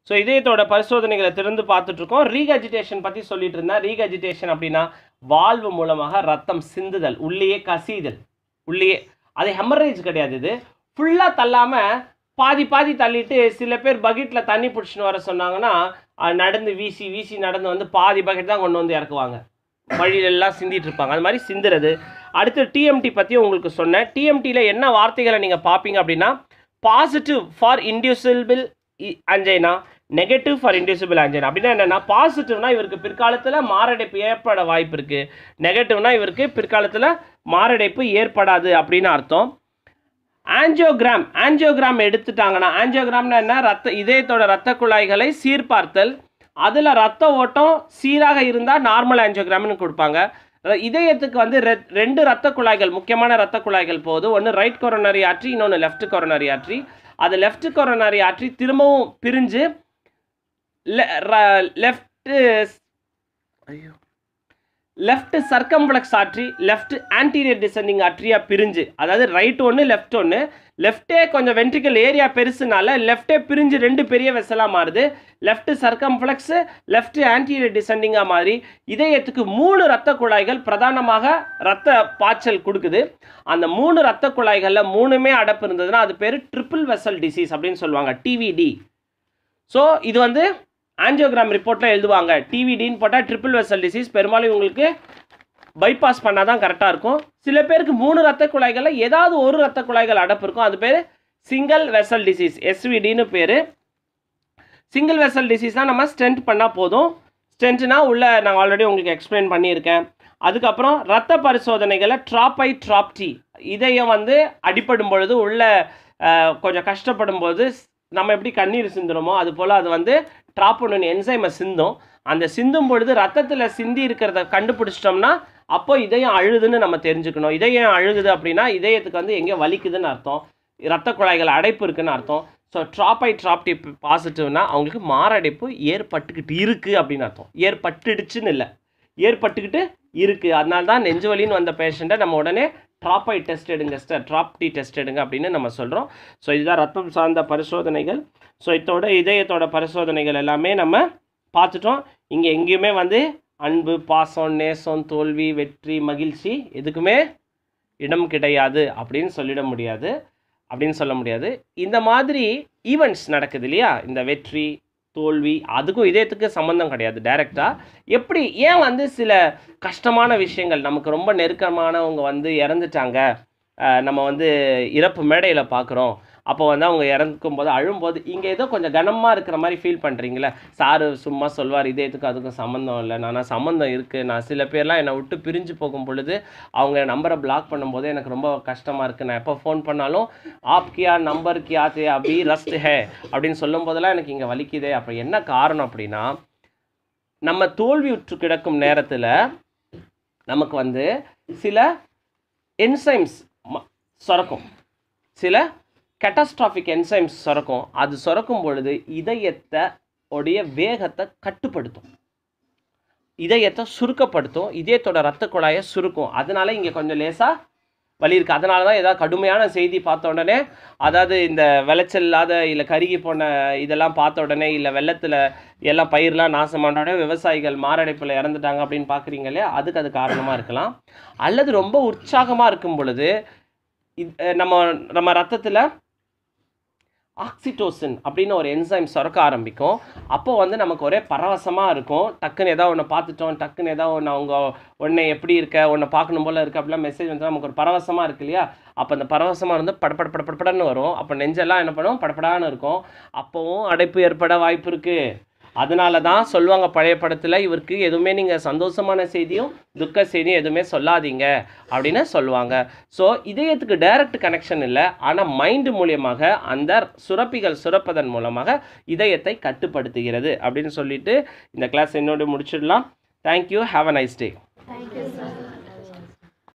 So இதயத்தோட பரிசோதனைகளை திறந்து பார்த்துட்டு இருக்கோம் ரீகஜிடேஷன் பற்றி சொல்லிட்டு இருந்தேன் ரீகஜிடேஷன் அப்படின்னா வால்வு மூலமாக ரத்தம் சிந்துதல் உள்ளேயே கசிதல் உள்ளேயே அது ஹெமரேஜ் கிடையாது இது ஃபுல்லாக தள்ளாமல் பாதி பாதி தள்ளிட்டு சில பேர் பக்கெட்டில் தண்ணி பிடிச்சின்னு வர சொன்னாங்கன்னா அஹ், நடந்து வீசி வீசி நடந்து வந்து பாதி பக்கெட் தான் கொண்டு வந்து இறக்குவாங்க வழியிலெல்லாம் சிந்திட்டு இருப்பாங்க அது மாதிரி சிந்துறது அடுத்து டிஎம்டி பற்றி உங்களுக்கு சொன்னேன் டிஎம்டியில் என்ன வார்த்தைகளை நீங்கள் பார்ப்பீங்க அப்படின்னா positive for inducible angina negative for inducible angina அப்படின்னா என்னென்னா பாசிட்டிவ்னா இவருக்கு பிற்காலத்தில் மாரடைப்பு ஏற்பட வாய்ப்பு இருக்குது நெகட்டிவ்னா இவருக்கு பிற்காலத்தில் மாரடைப்பு ஏற்படாது அப்படின்னு அர்த்தம் ஆஞ்சியோகிராம் ஆஞ்சியோகிராம் எடுத்துட்டாங்கன்னா ஆஞ்சியோகிராம்னா என்ன ரத்த இதயத்தோட ரத்த குழாய்களை சீர்பார்த்தல் அதில் ரத்த ஓட்டம் சீராக இருந்தால் நார்மல் ஆஞ்சியோகிராம்னு கொடுப்பாங்க அதாவது இதயத்துக்கு வந்து ரெ ரெண்டு ரத்த குழாய்கள் முக்கியமான ரத்த குழாய்கள் போகுது ஒன்று ரைட் கொரோனரி ஆற்றி இன்னொன்று லெஃப்ட் கொரோனரி ஆற்றி அது லெஃப்ட் கொரோனரி ஆற்றி திரும்பவும் பிரிஞ்சு லெஃப்ட் ஐயோ லெஃப்ட் சர்க்கம்ப்ளெக்ஸ் ஆற்றி லெஃப்ட் ஆன்டீரியர் டிசெண்டிங் ஆற்றியா பிரிஞ்சு அதாவது ரைட் ஒன்று லெஃப்ட் ஒன்று லெஃப்டே கொஞ்சம் வென்ட்ரிக்கல் ஏரியா பெருசுனால லெஃப்டே பிரிஞ்சு ரெண்டு பெரிய வெசலாக மாறுது லெஃப்ட் சர்க்கம்ப்ளெக்ஸ் லெஃப்ட் ஆன்டீரியர் டிசெண்டிங்காக மாறி இதயத்துக்கு மூணு ரத்த குழாய்கள் பிரதானமாக ரத்த பாய்ச்சல் கொடுக்குது அந்த மூணு ரத்த குழாய்களில் மூணுமே அடப்பு இருந்ததுன்னா அது பேர் ட்ரிபிள் வெசல் டிசீஸ் அப்படின்னு சொல்லுவாங்க டிவிடி ஸோ இது வந்து ஆஞ்சியோகிராம் ரிப்போர்ட்டில் எழுதுவாங்க டிவிடின்னு போட்டால் ட்ரிபிள் வெசல் டிசீஸ் பெரும்பாலும் உங்களுக்கு பைபாஸ் பண்ணால் தான் கரெக்டாக இருக்கும் சில பேருக்கு மூணு ரத்த குழாய்களில் ஏதாவது ஒரு ரத்த குழாய்கள் அடப்பு இருக்கும் அது பேர் சிங்கிள் வெசல் டிசீஸ் எஸ்விடின்னு பேர் சிங்கிள் வெசல் டிசீஸ்னால் நம்ம ஸ்டென்ட் பண்ணால் போதும் ஸ்டென்ட்னா உள்ள நான் ஆல்ரெடி உங்களுக்கு எக்ஸ்பிளைன் பண்ணியிருக்கேன் அதுக்கப்புறம் ரத்த பரிசோதனைகளை ட்ராப்பை ட்ராப்டி இதயம் வந்து அடிபடும் பொழுது உள்ள அஹ், கொஞ்சம் கஷ்டப்படும் போது நம்ம எப்படி கண்ணீர் சிந்துறோமோ அது போல் அது வந்து ட்ராப்போனின் என்சைமை சிந்தும் அந்த சிந்தும் பொழுது ரத்தத்தில் சிந்தி இருக்கிறத கண்டுபிடிச்சிட்டோம்னா அப்போ இதயம் அழுதுன்னு நம்ம தெரிஞ்சுக்கணும் இதயம் அழுகுது அப்படின்னா இதயத்துக்கு வந்து எங்கே வலிக்குதுன்னு அர்த்தம் ரத்த குழாய்கள் அடைப்பு இருக்குன்னு அர்த்தம் ஸோ ட்ராப்பை ட்ராப்டி பாசிட்டிவ்னா அவங்களுக்கு மாரடைப்பு ஏற்பட்டுக்கிட்டு இருக்கு அப்படின்னு அர்த்தம் ஏற்பட்டுடுச்சுன்னு இல்லை ஏற்பட்டுக்கிட்டு இருக்கு அதனால தான் நெஞ்சு வலின்னு வந்த பேஷண்ட்டை நம்ம உடனே ட்ராப்பை டெஸ்ட் எடுங்க சார் ட்ராப்டி டெஸ்ட் எடுங்க அப்படின்னு நம்ம சொல்கிறோம் ஸோ இதுதான் ரத்தம் சார்ந்த பரிசோதனைகள் ஸோ இதோட இதயத்தோட பரிசோதனைகள் எல்லாமே நம்ம பார்த்துட்டோம் இங்கே எங்கேயுமே வந்து அன்பு பாசம் நேசம் தோல்வி வெற்றி மகிழ்ச்சி எதுக்குமே இடம் கிடையாது அப்படின்னு சொல்லிட முடியாது அப்படின்னு சொல்ல முடியாது இந்த மாதிரி ஈவெண்ட்ஸ் நடக்குது இல்லையா இந்த வெற்றி தோல்வி அதுக்கும் இதயத்துக்கு சம்மந்தம் கிடையாது டைரெக்டாக எப்படி ஏன் வந்து சில கஷ்டமான விஷயங்கள் நமக்கு ரொம்ப நெருக்கமானவங்க வந்து இறந்துட்டாங்க அஹ் நம்ம வந்து இறப்பு மேடையில் பார்க்குறோம் அப்போ வந்து அவங்க இறக்கும் போது அழும்போது இங்கே ஏதோ கொஞ்சம் கனமாக இருக்கிற மாதிரி ஃபீல் பண்ணுறீங்களே சாரு சும்மா சொல்வார் இதயத்துக்கும் அதுக்கும் சம்மந்தம் இல்லை நான் சம்மந்தம் இருக்குது நான் சில பேர்லாம் என்னை விட்டு பிரிஞ்சு போகும் பொழுது அவங்க நம்பரை பிளாக் பண்ணும்போது எனக்கு ரொம்ப கஷ்டமாக இருக்குது நான் எப்போ ஃபோன் பண்ணாலும் ஆப் கியா நம்பர் கியா தே அபி ரஸ்ட் ஹே அப்படின்னு சொல்லும் போதெல்லாம் எனக்கு இங்கே வலிக்குதே அப்போ என்ன காரணம் அப்படின்னா நம்ம தோல்வி உற்று கிடக்கும் நேரத்தில் நமக்கு வந்து சில என்சைம்ஸ் சுரக்கும் சில கேட்டாஸ்ட்ராஃபிக் என்சைம்ஸ் சுரக்கும் அது சுரக்கும் பொழுது இதயத்தை உடைய வேகத்தை கட்டுப்படுத்தும் இதயத்தை சுருக்கப்படுத்தும் இதயத்தோட ரத்த குழாயை சுருக்கும் அதனால இங்கே கொஞ்சம் லேசாக வலி இருக்குது அதனால தான் ஏதாவது கடுமையான செய்தி பார்த்த உடனே அதாவது இந்த விளைச்சல் இல்லாத இல்லை கருகி போன இதெல்லாம் பார்த்த உடனே இல்லை வெள்ளத்தில் எல்லாம் பயிரெலாம் நாசமான உடனே விவசாயிகள் மாரடைப்பில் இறந்துட்டாங்க அப்படின்னு பார்க்குறீங்க இல்லையா அதுக்கு அது காரணமாக இருக்கலாம் அல்லது ரொம்ப உற்சாகமாக இருக்கும் பொழுது இது நம்ம நம்ம ரத்தத்தில் ஆக்சிடோசின் அப்படின்னு ஒரு என்சைம் சுரக்க ஆரம்பிக்கும் அப்போ வந்து நமக்கு ஒரே பரவசமாக இருக்கும் டக்குன்னு ஏதாவது ஒன்று பார்த்துட்டோம் டக்குன்னு ஏதாவது ஒன்று அவங்க உன்னை எப்படி இருக்க உன்னை பார்க்கணும் போல இருக்கு அப்படிலாம் மெசேஜ் வந்து நமக்கு ஒரு பரவசமாக இருக்கு இல்லையா அப்போ அந்த பரவசமாக இருந்து படப்பட படப்படன்னு வரும் அப்போ நெஞ்செல்லாம் என்ன பண்ணும் படப்படான்னு இருக்கும் அப்போவும் அடைப்பு ஏற்பட வாய்ப்பு இருக்குது அதனால தான் சொல்லுவாங்க பழைய படத்தில் இவருக்கு எதுவுமே நீங்கள் சந்தோஷமான செய்தியும் துக்க செய்தியும் எதுவுமே சொல்லாதீங்க அப்படின்னு சொல்லுவாங்க ஸோ இதயத்துக்கு டைரக்ட் கனெக்ஷன் இல்லை ஆனால் மைண்டு மூலியமாக அந்த சுரப்பிகள் சுரப்பதன் மூலமாக இதயத்தை கட்டுப்படுத்துகிறது அப்படின்னு சொல்லிட்டு இந்த கிளாஸ் என்னோட முடிச்சிடலாம் thank you have a nice day Thank you, sir.